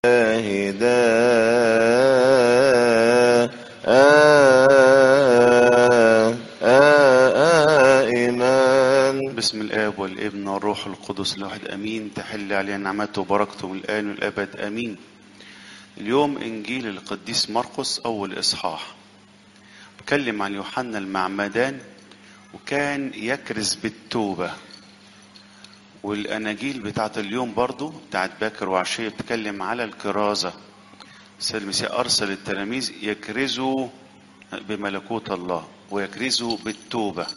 آمين بسم الآب والابن والروح القدس الواحد أمين تحل علينا نعمته وبركته من الآن والأبد أمين اليوم إنجيل القديس مرقس أول إصحاح بكلم عن يوحنا المعمدان وكان يكرز بالتوبة والأناجيل بتاعت اليوم برضو بتاعت باكر وعشية بتتكلم على الكرازة السيد المسيح أرسل التلاميذ يكرزوا بملكوت الله ويكرزوا بالتوبة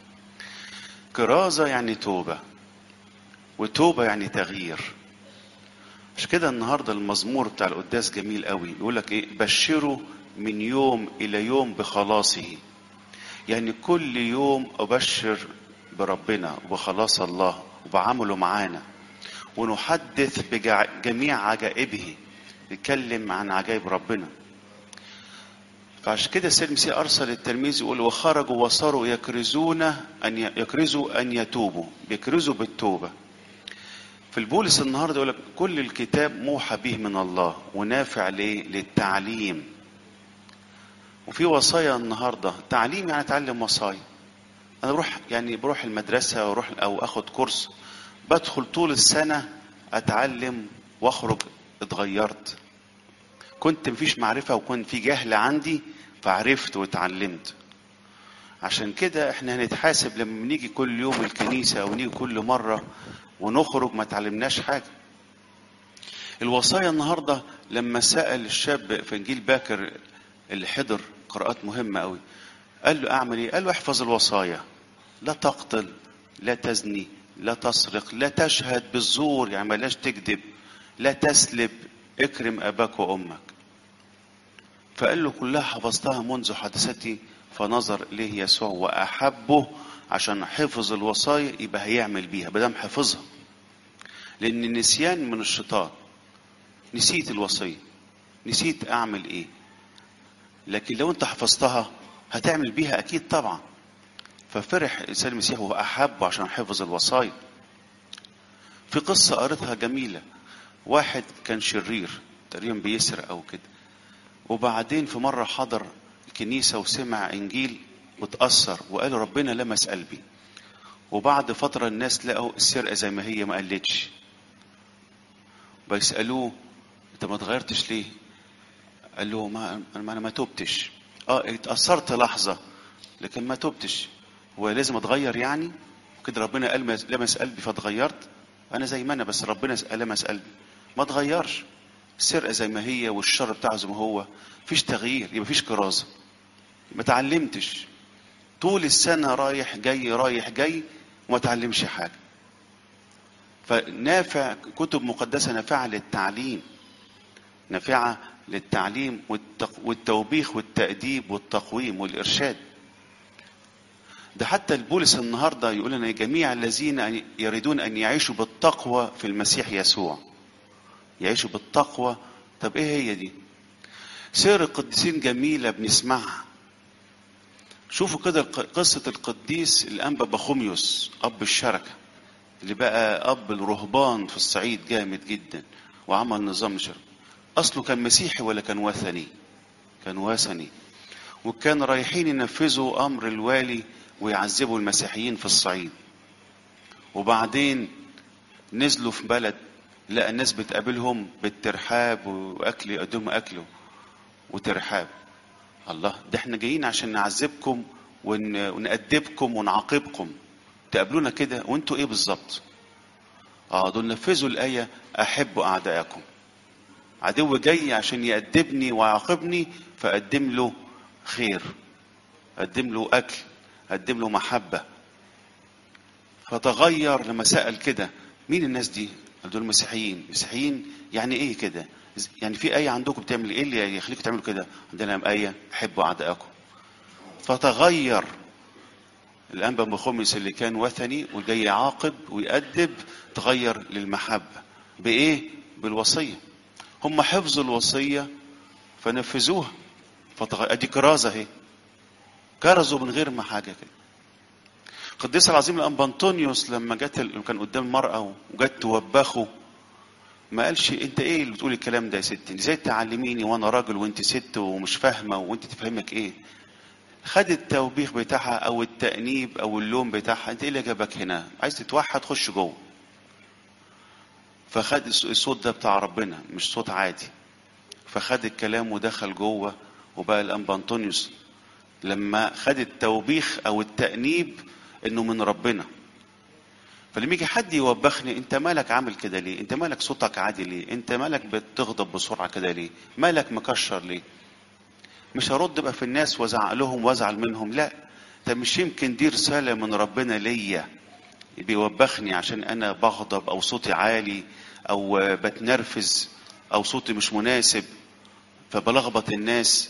كرازة يعني توبة وتوبة يعني تغيير مش كده النهاردة المزمور بتاع القداس جميل قوي يقول لك ايه بشروا من يوم إلى يوم بخلاصه يعني كل يوم أبشر بربنا وبخلاص الله وبعمله معانا ونحدث بجميع عجائبه نتكلم عن عجائب ربنا فعشان كده السيد المسيح ارسل التلميذ يقول وخرجوا وصاروا يكرزون ان يكرزوا ان يتوبوا بيكرزوا بالتوبه في البولس النهارده يقول لك كل الكتاب موحى به من الله ونافع ليه للتعليم وفي وصايا النهارده تعليم يعني اتعلم وصايا انا بروح يعني بروح المدرسه واروح او اخد كورس بدخل طول السنه اتعلم واخرج اتغيرت كنت مفيش معرفه وكان في جهل عندي فعرفت واتعلمت عشان كده احنا هنتحاسب لما بنيجي كل يوم الكنيسه او نيجي كل مره ونخرج ما تعلمناش حاجه الوصايا النهارده لما سال الشاب في انجيل باكر اللي حضر قراءات مهمه قوي قال له اعمل ايه قال له احفظ الوصايا لا تقتل لا تزني لا تسرق لا تشهد بالزور يعني بلاش تكذب لا تسلب اكرم اباك وامك فقال له كلها حفظتها منذ حدثتي فنظر اليه يسوع واحبه عشان حفظ الوصايا يبقى هيعمل بيها بدل حفظها لان النسيان من الشيطان نسيت الوصيه نسيت اعمل ايه لكن لو انت حفظتها هتعمل بيها اكيد طبعا ففرح الانسان المسيح واحبه عشان حفظ الوصايا في قصه قريتها جميله واحد كان شرير تقريبا بيسرق او كده وبعدين في مرة حضر الكنيسة وسمع إنجيل وتأثر وقال ربنا لمس قلبي وبعد فترة الناس لقوا السرقة زي ما هي ما قلتش بيسألوه أنت ما اتغيرتش ليه؟ قال له ما أنا ما تبتش اه اتأثرت لحظة لكن ما تبتش هو لازم اتغير يعني؟ كده ربنا قال لمس قلبي فاتغيرت؟ أنا زي ما أنا بس ربنا لمس قلبي ما اتغيرش السرقه زي ما هي والشر بتاعه زي ما هو مفيش تغيير يبقى مفيش كرازه ما اتعلمتش طول السنه رايح جاي رايح جاي وما اتعلمش حاجه فنافع كتب مقدسه نافعه للتعليم نافعه للتعليم والتوبيخ والتأديب والتقويم والإرشاد ده حتى البولس النهارده يقول لنا جميع الذين يريدون أن يعيشوا بالتقوى في المسيح يسوع يعيشوا بالتقوى طب ايه هي دي سير القديسين جميلة بنسمعها شوفوا كده قصة القديس الأنبا بخوميوس أب الشركة اللي بقى أب الرهبان في الصعيد جامد جدا وعمل نظام شركة أصله كان مسيحي ولا كان وثني كان وثني وكان رايحين ينفذوا أمر الوالي ويعذبوا المسيحيين في الصعيد وبعدين نزلوا في بلد لقى الناس بتقابلهم بالترحاب واكل يقدموا اكله وترحاب الله ده احنا جايين عشان نعذبكم ون... ونأدبكم ونعاقبكم تقابلونا كده وانتوا ايه بالظبط اه دول نفذوا الايه احبوا اعدائكم عدو جاي عشان يأدبني ويعاقبني فأقدم له خير أقدم له أكل أقدم له محبة فتغير لما سأل كده مين الناس دي دول مسيحيين مسيحيين يعني ايه كده يعني في آية عندكم بتعمل ايه اللي يخليكم تعملوا كده عندنا آية حبوا أعدائكم فتغير الأنبا بخمس اللي كان وثني وجاي يعاقب ويأدب تغير للمحبة بإيه؟ بالوصية هم حفظوا الوصية فنفذوها فتغير أدي كرازة اهي كرزوا من غير ما حاجة كده القديس العظيم الأنبا أنطونيوس لما جت كان قدام المرأة وجت توبخه ما قالش انت ايه اللي بتقول الكلام ده يا ستي ازاي تعلميني وانا راجل وانت ست ومش فاهمه وانت تفهمك ايه خد التوبيخ بتاعها او التأنيب او اللوم بتاعها انت ايه اللي جابك هنا عايز تتوحد خش جوه فخد الصوت ده بتاع ربنا مش صوت عادي فخد الكلام ودخل جوه وبقى الانبا انطونيوس لما خد التوبيخ او التأنيب انه من ربنا فلما يجي حد يوبخني انت مالك عامل كده ليه انت مالك صوتك عادي ليه انت مالك بتغضب بسرعه كده ليه مالك مكشر ليه مش هرد بقى في الناس وازعق لهم وازعل منهم لا ده مش يمكن دي رساله من ربنا ليا بيوبخني عشان انا بغضب او صوتي عالي او بتنرفز او صوتي مش مناسب فبلخبط الناس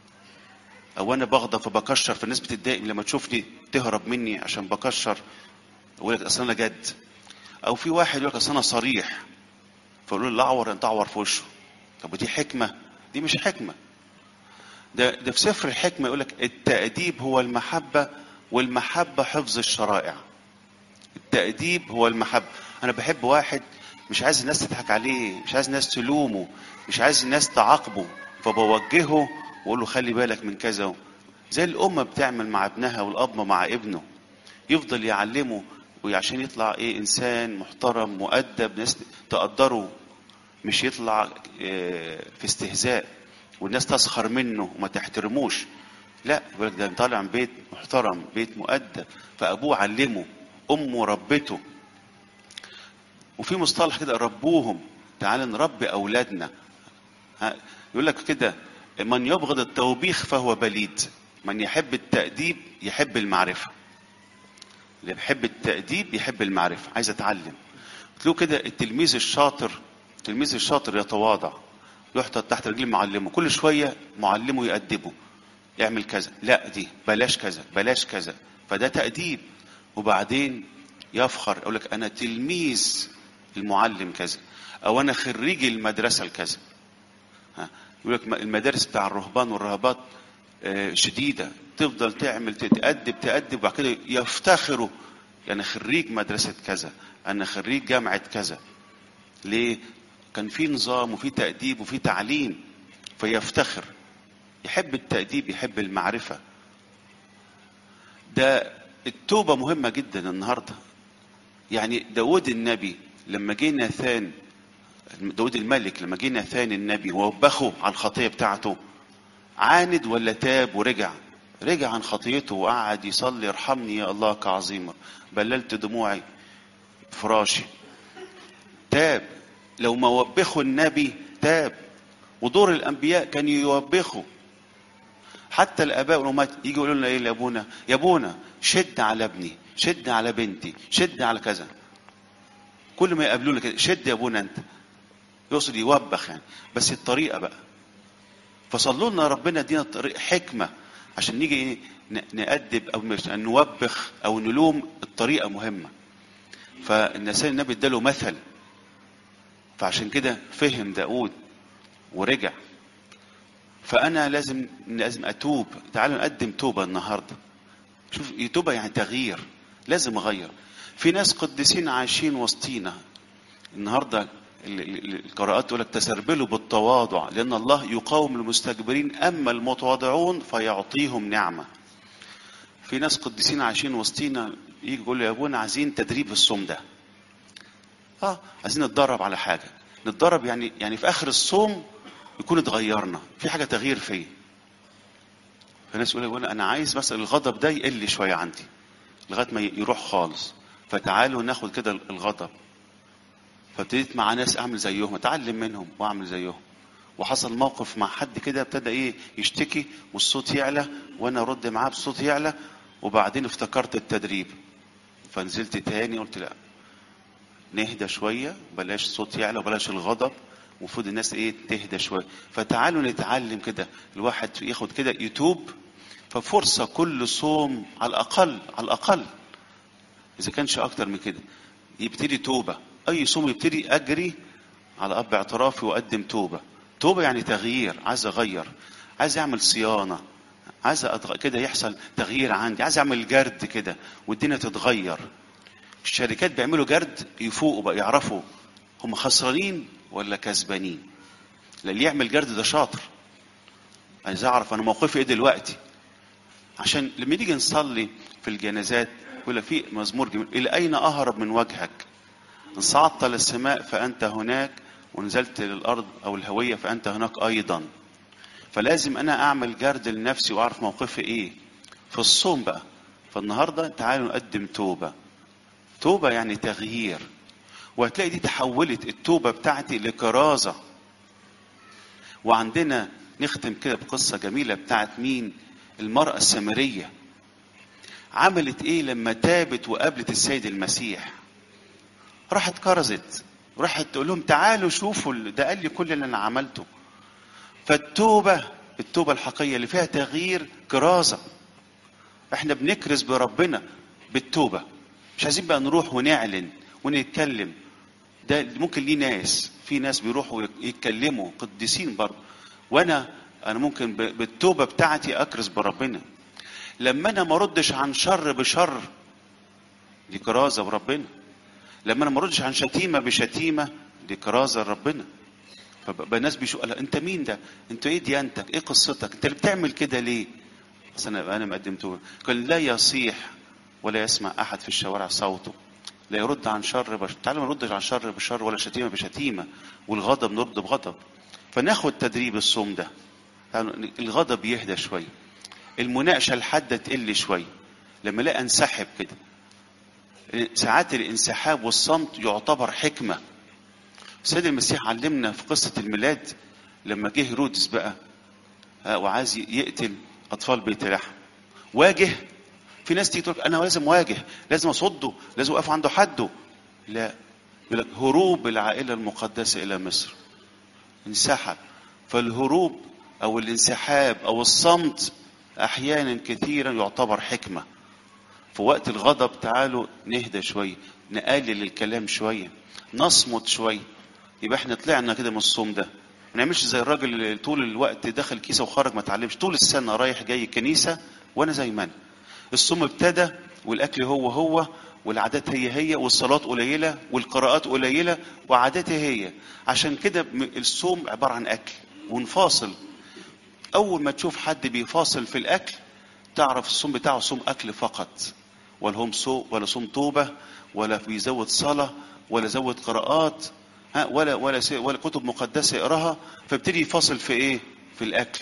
او انا بغضب فبكشر فالناس بتتضايق لما تشوفني تهرب مني عشان بكشر يقول لك اصل انا جد او في واحد يقول لك اصل انا صريح فيقول له اللي اعور انت اعور في وشه طب ودي حكمه دي مش حكمه ده ده في سفر الحكمه يقول لك التأديب هو المحبه والمحبه حفظ الشرائع التأديب هو المحبه انا بحب واحد مش عايز الناس تضحك عليه مش عايز الناس تلومه مش عايز الناس تعاقبه فبوجهه واقول له خلي بالك من كذا زي الام بتعمل مع ابنها والاب مع ابنه يفضل يعلمه وعشان يطلع ايه انسان محترم مؤدب ناس تقدره مش يطلع في استهزاء والناس تسخر منه وما تحترموش لا يقول لك ده طالع من بيت محترم بيت مؤدب فابوه علمه امه ربته وفي مصطلح كده ربوهم تعال نربي اولادنا يقول لك كده من يبغض التوبيخ فهو بليد من يحب التأديب يحب المعرفة اللي بيحب التأديب يحب المعرفة عايز اتعلم تلاقوا كده التلميذ الشاطر التلميذ الشاطر يتواضع يحطط تحت رجل معلمه كل شوية معلمه يأدبه يعمل كذا لا دي بلاش كذا بلاش كذا فده تأديب وبعدين يفخر يقول لك انا تلميذ المعلم كذا او انا خريج المدرسة الكذا يقول لك المدارس بتاع الرهبان والرهبات شديدة تفضل تعمل تتأدب تأدب وبعد كده يفتخروا أنا خريج مدرسة كذا أنا خريج جامعة كذا ليه؟ كان في نظام وفي تأديب وفي تعليم فيفتخر يحب التأديب يحب المعرفة ده التوبة مهمة جدا النهاردة يعني داود النبي لما جه ناثان داود الملك لما جه ناثان النبي ووبخه على الخطية بتاعته عاند ولا تاب ورجع رجع عن خطيته وقعد يصلي ارحمني يا الله كعظيمة بللت دموعي فراشي تاب لو ما وبخوا النبي تاب ودور الانبياء كان يوبخوا حتى الاباء والامهات يجي يقولوا لنا ايه لابونا يا ابونا شد على ابني شد على بنتي شد على كذا كل ما يقابلونا كده شد يا ابونا انت يقصد يوبخ يعني بس الطريقه بقى فصلوا لنا ربنا ادينا طريق حكمه عشان نيجي ايه نأدب او مش نوبخ او نلوم الطريقه مهمه فالنسان النبي اداله مثل فعشان كده فهم داود ورجع فانا لازم لازم اتوب تعالوا نقدم توبه النهارده شوف توبه يعني تغيير لازم اغير في ناس قديسين عايشين وسطينا النهارده القراءات تقول لك تسربلوا بالتواضع لان الله يقاوم المستكبرين اما المتواضعون فيعطيهم نعمه في ناس قديسين عايشين وسطينا يجي يقول يا ابونا عايزين تدريب الصوم ده اه عايزين نتدرب على حاجه نتدرب يعني يعني في اخر الصوم يكون اتغيرنا في حاجه تغيير فيا فالناس يقول انا عايز مثلا الغضب ده يقل شويه عندي لغايه ما يروح خالص فتعالوا ناخد كده الغضب فابتديت مع ناس اعمل زيهم اتعلم منهم واعمل زيهم وحصل موقف مع حد كده ابتدى ايه يشتكي والصوت يعلى وانا ارد معاه بالصوت يعلى وبعدين افتكرت التدريب فنزلت تاني قلت لا نهدى شويه بلاش الصوت يعلى وبلاش الغضب المفروض الناس ايه تهدى شويه فتعالوا نتعلم كده الواحد ياخد كده يتوب ففرصه كل صوم على الاقل على الاقل اذا كانش اكتر من كده يبتدي توبه اي صوم يبتدي اجري على اب اعترافي واقدم توبه توبه يعني تغيير عايز اغير عايز اعمل صيانه عايز أتغ... كده يحصل تغيير عندي عايز اعمل جرد كده والدنيا تتغير الشركات بيعملوا جرد يفوقوا بقى يعرفوا هم خسرانين ولا كسبانين لا اللي يعمل جرد ده شاطر عايز اعرف انا موقفي ايه دلوقتي عشان لما نيجي نصلي في الجنازات يقول لك في مزمور جميل الى اين اهرب من وجهك ان صعدت للسماء فانت هناك ونزلت للارض او الهويه فانت هناك ايضا فلازم انا اعمل جرد لنفسي واعرف موقفي ايه في الصوم بقى فالنهارده تعالوا نقدم توبه توبه يعني تغيير وهتلاقي دي تحولت التوبه بتاعتي لكرازه وعندنا نختم كده بقصه جميله بتاعت مين المراه السامريه عملت ايه لما تابت وقابلت السيد المسيح راحت كرزت راحت تقول لهم تعالوا شوفوا ده قال لي كل اللي انا عملته فالتوبه التوبه الحقيقيه اللي فيها تغيير كرازه احنا بنكرز بربنا بالتوبه مش عايزين بقى نروح ونعلن ونتكلم ده ممكن ليه ناس في ناس بيروحوا يتكلموا قديسين برضه وانا انا ممكن بالتوبه بتاعتي اكرز بربنا لما انا ما ردش عن شر بشر دي كرازه بربنا لما انا ما ردش عن شتيمه بشتيمه دي كرازه لربنا فبقى الناس بيشوف انت مين ده؟ انت ايه ديانتك؟ ايه قصتك؟ انت اللي بتعمل كده ليه؟ بس انا انا مقدم توبه قال لا يصيح ولا يسمع احد في الشوارع صوته لا يرد عن شر بشر تعالوا ما نردش عن شر بشر ولا شتيمه بشتيمه والغضب نرد بغضب فناخد تدريب الصوم ده الغضب يهدى شويه المناقشه الحاده تقل شويه لما الاقي انسحب كده ساعات الانسحاب والصمت يعتبر حكمه السيد المسيح علمنا في قصه الميلاد لما جه هيرودس بقى وعايز يقتل اطفال بيت لحم واجه في ناس تيجي تقول انا لازم واجه لازم اصده لازم اقف عنده حده لا يقول لك هروب العائله المقدسه الى مصر انسحب فالهروب او الانسحاب او الصمت احيانا كثيرا يعتبر حكمه في وقت الغضب تعالوا نهدى شويه نقلل الكلام شويه نصمت شويه يبقى احنا طلعنا كده من الصوم ده ما نعملش زي الراجل اللي طول الوقت دخل كيسه وخرج ما اتعلمش طول السنه رايح جاي الكنيسه وانا زي ما انا الصوم ابتدى والاكل هو هو والعادات هي هي والصلاه قليله والقراءات قليله وعاداتي هي عشان كده الصوم عباره عن اكل ونفاصل اول ما تشوف حد بيفاصل في الاكل تعرف الصوم بتاعه صوم اكل فقط ولا هم صوم ولا صوم توبه ولا بيزود صلاه ولا زود قراءات ها ولا ولا ولا كتب مقدسه يقراها فابتدي يفاصل في ايه؟ في الاكل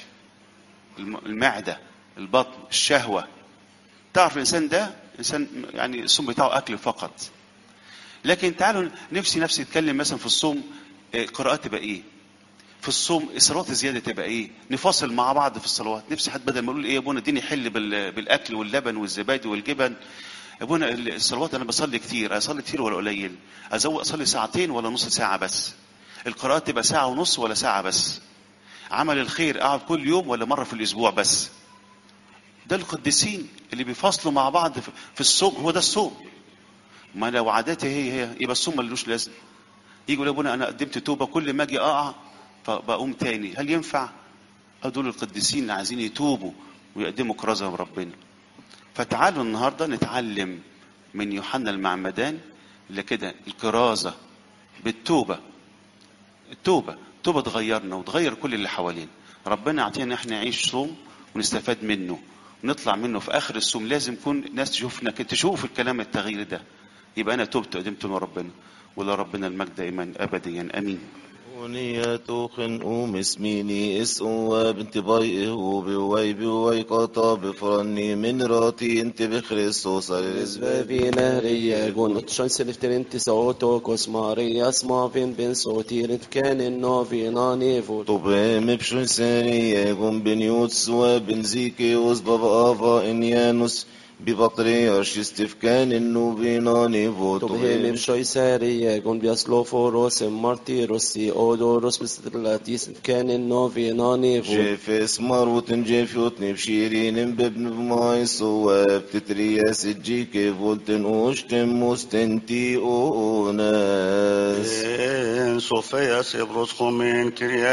المعده البطن الشهوه تعرف الانسان ده انسان يعني الصوم بتاعه اكل فقط لكن تعالوا نفسي نفسي اتكلم مثلا في الصوم قراءات تبقى ايه؟ في الصوم الصلوات الزياده تبقى ايه؟ نفاصل مع بعض في الصلوات، نفسي حد بدل ما يقول ايه يا ابونا اديني حل بالاكل واللبن والزبادي والجبن يا ابونا الصلوات انا بصلي كتير، اصلي كتير ولا قليل؟ ازود اصلي ساعتين ولا نص ساعه بس؟ القراءات تبقى ساعه ونص ولا ساعه بس؟ عمل الخير اقعد كل يوم ولا مره في الاسبوع بس؟ ده القديسين اللي بيفاصلوا مع بعض في الصوم هو ده الصوم. ما لو عاداتي هي هي يبقى الصوم ملوش لازمه. يجي يقول يا ابونا انا قدمت توبه كل ما اجي اقع فبقوم تاني هل ينفع دول القديسين اللي عايزين يتوبوا ويقدموا كرازة بربنا فتعالوا النهاردة نتعلم من يوحنا المعمدان اللي كده الكرازة بالتوبة التوبة التوبة تغيرنا وتغير كل اللي حوالينا ربنا يعطينا ان احنا نعيش صوم ونستفاد منه ونطلع منه في اخر الصوم لازم يكون الناس تشوفنا تشوف الكلام التغيير ده يبقى انا تبت وقدمت لربنا ولربنا المجد دائما ابديا امين ونية خنقوم اسميني اسقوا بنت بايقه وبواي بواي قطا بفرني من راتي انت بخريستوس Svävi näriä, kun chanselifterin tisautookos Maria smaavin ben sotirit känin novina nevut. طب مبشو ساري قوم بنيوتس وبنزيكي وزبابا افا انيانوس ببطريرش استفكان النوبينا نيفوتو Tobhemim shoisariä, kun biasloforos martiros si odoros mistratis känin novina nevut. جيف اسمر وتنجيف يوتني بشيرين بابن بمايس وبتترياس الجيكي فولتن اوشتم مستنتي اوناس En Sofia Sebros Homen Kyria